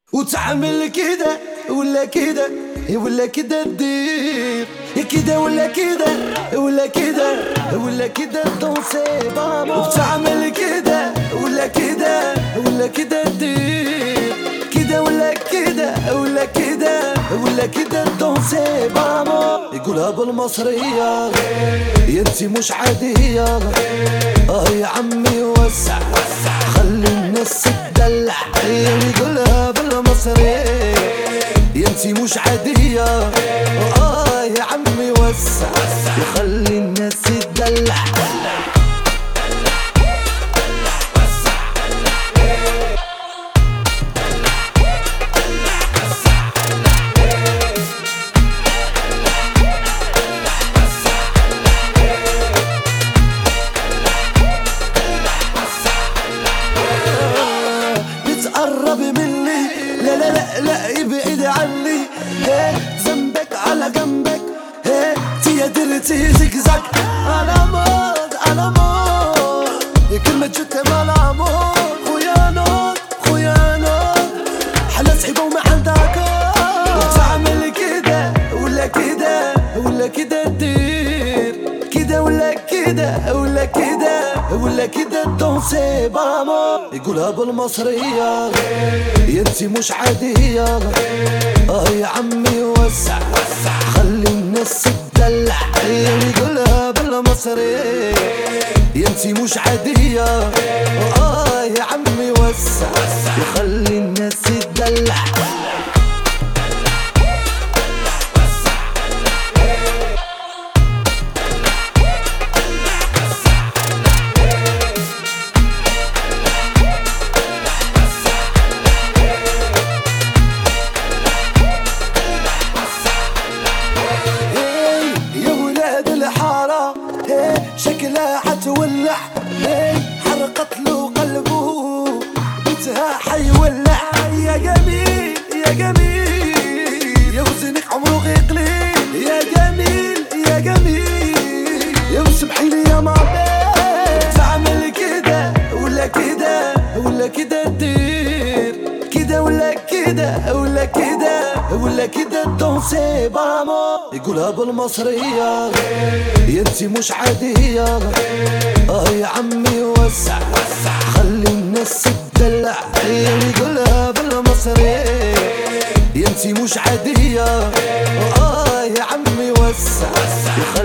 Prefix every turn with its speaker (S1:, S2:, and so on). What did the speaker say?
S1: وتعمل كده ولا كده ولا كده تدير يا كده ولا كده ولا كده ولا كده تنصي بابا وتعمل كده ولا كده ولا كده تدير كده ولا كده ولا كده ولا كده تنصي بابا يقولها بالمصرية يا انتي مش عادية اه يا عمي وسع خلي الناس تدلع يقولها بالمصرية يا انتي مش عادية اه يا عمي وسع يخلي الناس تدلع بتقرب مني لا لا لا لا ابعد عني هي ذنبك على جنبك هي تي درتي زقزق انا موت انا موت كلمة جت مال عمود خيانات خيانات حلا صعيبة وما عندك وتعمل كده ولا كده ولا كده تدير كده ولا كده ولا كده ولا كده تنصي بابا يقولها بالمصرية يا انتي مش عادية اه يا عمي وسع خلي الناس تدلع يقولها بالمصرية يا انتي مش عادية اه يا عمي وسع يخلي الناس تدلع إيه يا ولاد الحارة إيه شكلها حتولع إيه حرقت له قلبه بيتها حيولع يا جميل يا جميل يا وزنك عمره غير قليل يا جميل يا جميل يا وسمحي لي يا ماما تعمل كده ولا كده ولا كده تدير كده ولا كده ولا كده ولا كده تنصي بابا يقولها بالمصرية يا انتي مش عادية اه يا عمي وسع خلي الناس تدلع يقولها بالمصرية يا انتي مش عادية اه يا عمي وسع